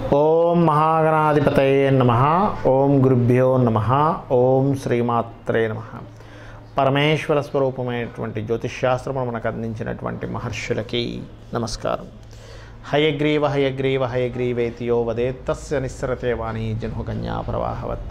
ఓం మహాగణాధిపతయే నమ ఓం గురుభ్యో నమ ఓం శ్రీమాత్రే నమ పరమేశ్వర స్వరూపమైనటువంటి జ్యోతిష్శాస్త్రము మనకు అందించినటువంటి మహర్షులకి నమస్కారం హయగ్రీవ హయగ్రీవ హయగ్రీవేతియో వదేత్తస్య నిస్సరతే వాణి జన్హుకన్యా ప్రవాహవత్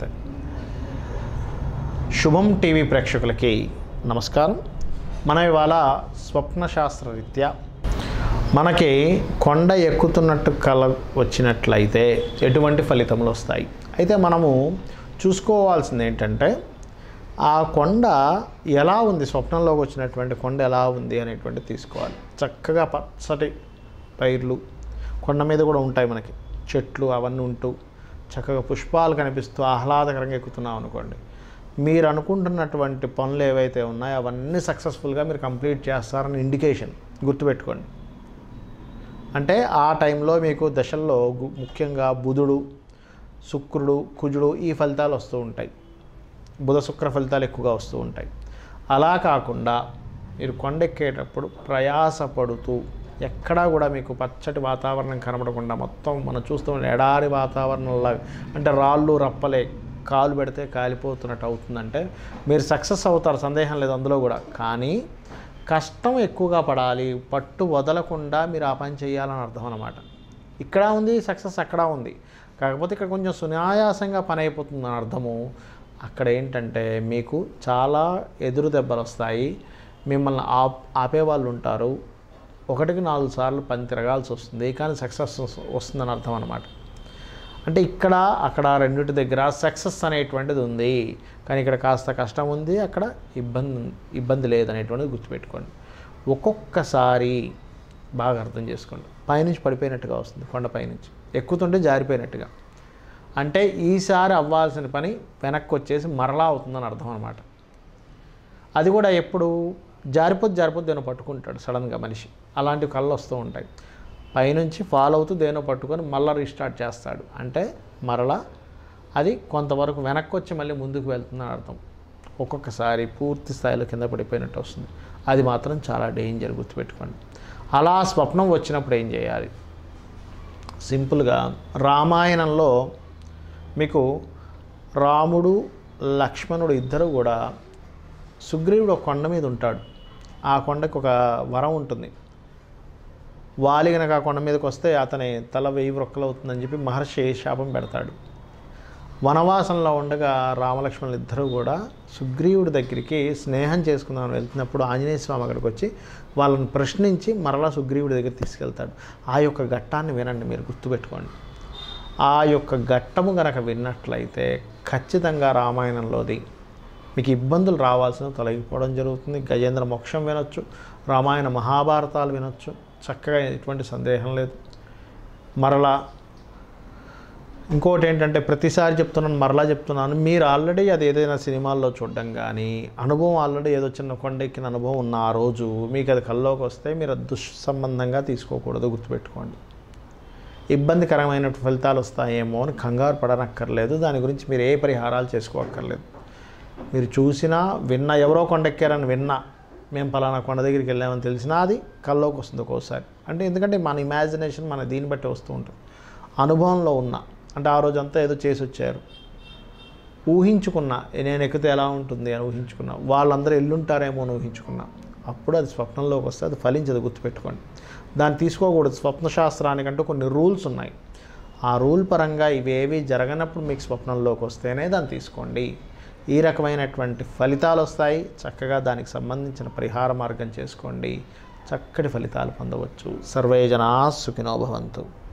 శుభం టీవీ ప్రేక్షకులకి నమస్కారం మనం ఇవాళ స్వప్నశాస్త్ర రీత్యా మనకి కొండ ఎక్కుతున్నట్టు కల వచ్చినట్లయితే ఎటువంటి ఫలితములు వస్తాయి అయితే మనము చూసుకోవాల్సింది ఏంటంటే ఆ కొండ ఎలా ఉంది స్వప్నంలోకి వచ్చినటువంటి కొండ ఎలా ఉంది అనేటువంటి తీసుకోవాలి చక్కగా పచ్చటి పైర్లు కొండ మీద కూడా ఉంటాయి మనకి చెట్లు అవన్నీ ఉంటూ చక్కగా పుష్పాలు కనిపిస్తూ ఆహ్లాదకరంగా ఎక్కుతున్నాం అనుకోండి మీరు అనుకుంటున్నటువంటి పనులు ఏవైతే ఉన్నాయో అవన్నీ సక్సెస్ఫుల్గా మీరు కంప్లీట్ చేస్తారని ఇండికేషన్ గుర్తుపెట్టుకోండి అంటే ఆ టైంలో మీకు దశల్లో గు- ముఖ్యంగా బుధుడు శుక్రుడు కుజుడు ఈ ఫలితాలు వస్తూ ఉంటాయి బుధ శుక్ర ఫలితాలు ఎక్కువగా వస్తూ ఉంటాయి అలా కాకుండా మీరు కొండెక్కేటప్పుడు ప్రయాసపడుతూ ఎక్కడా కూడా మీకు పచ్చటి వాతావరణం కనబడకుండా మొత్తం మనం చూస్తూ ఉండే ఎడారి వాతావరణంలా అంటే రాళ్ళు రప్పలే కాలు పెడితే కాలిపోతున్నట్టు అవుతుందంటే మీరు సక్సెస్ అవుతారు సందేహం లేదు అందులో కూడా కానీ కష్టం ఎక్కువగా పడాలి పట్టు వదలకుండా మీరు ఆ పని చేయాలని అర్థం అన్నమాట ఇక్కడ ఉంది సక్సెస్ అక్కడ ఉంది కాకపోతే ఇక్కడ కొంచెం సునాయాసంగా పని అయిపోతుందని అర్థము అక్కడ ఏంటంటే మీకు చాలా ఎదురు దెబ్బలు వస్తాయి మిమ్మల్ని ఆప్ ఆపేవాళ్ళు ఉంటారు ఒకటికి నాలుగు సార్లు పని తిరగాల్సి వస్తుంది కానీ సక్సెస్ వస్తుందని అర్థం అనమాట అంటే ఇక్కడ అక్కడ రెండింటి దగ్గర సక్సెస్ అనేటువంటిది ఉంది కానీ ఇక్కడ కాస్త కష్టం ఉంది అక్కడ ఇబ్బంది ఇబ్బంది లేదనేటువంటిది గుర్తుపెట్టుకోండి ఒక్కొక్కసారి బాగా అర్థం చేసుకోండి పైనుంచి పడిపోయినట్టుగా వస్తుంది కొండపై నుంచి ఎక్కుతుంటే జారిపోయినట్టుగా అంటే ఈసారి అవ్వాల్సిన పని వెనక్కి వచ్చేసి మరలా అవుతుందని అర్థం అనమాట అది కూడా ఎప్పుడు జారిపోతే జారిపోతే దేనో పట్టుకుంటాడు సడన్గా మనిషి అలాంటి కళ్ళు వస్తూ ఉంటాయి పైనుంచి ఫాలో అవుతూ దేనో పట్టుకొని మళ్ళీ రీస్టార్ట్ చేస్తాడు అంటే మరలా అది కొంతవరకు వెనక్కి వచ్చి మళ్ళీ ముందుకు వెళ్తుందని అర్థం ఒక్కొక్కసారి పూర్తి స్థాయిలో కింద పడిపోయినట్టు వస్తుంది అది మాత్రం చాలా డేంజర్ గుర్తుపెట్టుకోండి అలా స్వప్నం వచ్చినప్పుడు ఏం చేయాలి సింపుల్గా రామాయణంలో మీకు రాముడు లక్ష్మణుడు ఇద్దరు కూడా సుగ్రీవుడు ఒక కొండ మీద ఉంటాడు ఆ కొండకు ఒక వరం ఉంటుంది వాలి గనక ఆ కొండ మీదకి వస్తే అతని తల వెయ్యి వృక్కలు అవుతుందని చెప్పి మహర్షి శాపం పెడతాడు వనవాసంలో ఉండగా రామలక్ష్మణులు ఇద్దరూ కూడా సుగ్రీవుడి దగ్గరికి స్నేహం చేసుకుందామని వెళ్తున్నప్పుడు ఆంజనేయ స్వామి అక్కడికి వచ్చి వాళ్ళని ప్రశ్నించి మరలా సుగ్రీవుడి దగ్గర తీసుకెళ్తాడు ఆ యొక్క ఘట్టాన్ని వినండి మీరు గుర్తుపెట్టుకోండి ఆ యొక్క ఘట్టము గనక విన్నట్లయితే ఖచ్చితంగా రామాయణంలోది మీకు ఇబ్బందులు రావాల్సిన తొలగిపోవడం జరుగుతుంది గజేంద్ర మోక్షం వినొచ్చు రామాయణ మహాభారతాలు వినొచ్చు చక్కగా ఎటువంటి సందేహం లేదు మరలా ఇంకోటి ఏంటంటే ప్రతిసారి చెప్తున్నాను మరలా చెప్తున్నాను మీరు ఆల్రెడీ అది ఏదైనా సినిమాల్లో చూడడం కానీ అనుభవం ఆల్రెడీ ఏదో చిన్న కొండెక్కిన అనుభవం ఉన్న ఆ రోజు మీకు అది కల్లోకి వస్తే మీరు అది దుస్సంబంధంగా తీసుకోకూడదు గుర్తుపెట్టుకోండి ఇబ్బందికరమైన ఫలితాలు వస్తాయేమో అని కంగారు పడనక్కర్లేదు దాని గురించి మీరు ఏ పరిహారాలు చేసుకోక్కర్లేదు మీరు చూసినా విన్నా ఎవరో కొండెక్కారని విన్నా మేము పలానా కొండ దగ్గరికి వెళ్ళామని తెలిసినా అది కల్లోకి వస్తుంది ఒక్కోసారి అంటే ఎందుకంటే మన ఇమాజినేషన్ మన దీన్ని బట్టి వస్తూ ఉంటుంది అనుభవంలో ఉన్న అంటే ఆ రోజు అంతా ఏదో చేసి వచ్చారు ఊహించుకున్నా నేను ఎక్కితే ఎలా ఉంటుంది అని ఊహించుకున్నా వాళ్ళందరూ ఎల్లుంటారేమో అని ఊహించుకున్నా అప్పుడు అది స్వప్నంలోకి వస్తే అది ఫలించదు గుర్తుపెట్టుకోండి దాన్ని తీసుకోకూడదు స్వప్న శాస్త్రానికంటూ కొన్ని రూల్స్ ఉన్నాయి ఆ రూల్ పరంగా ఇవేవి జరగనప్పుడు మీకు స్వప్నంలోకి వస్తేనే దాన్ని తీసుకోండి ఈ రకమైనటువంటి ఫలితాలు వస్తాయి చక్కగా దానికి సంబంధించిన పరిహార మార్గం చేసుకోండి చక్కటి ఫలితాలు పొందవచ్చు సర్వే జనా సుఖినో భవంతు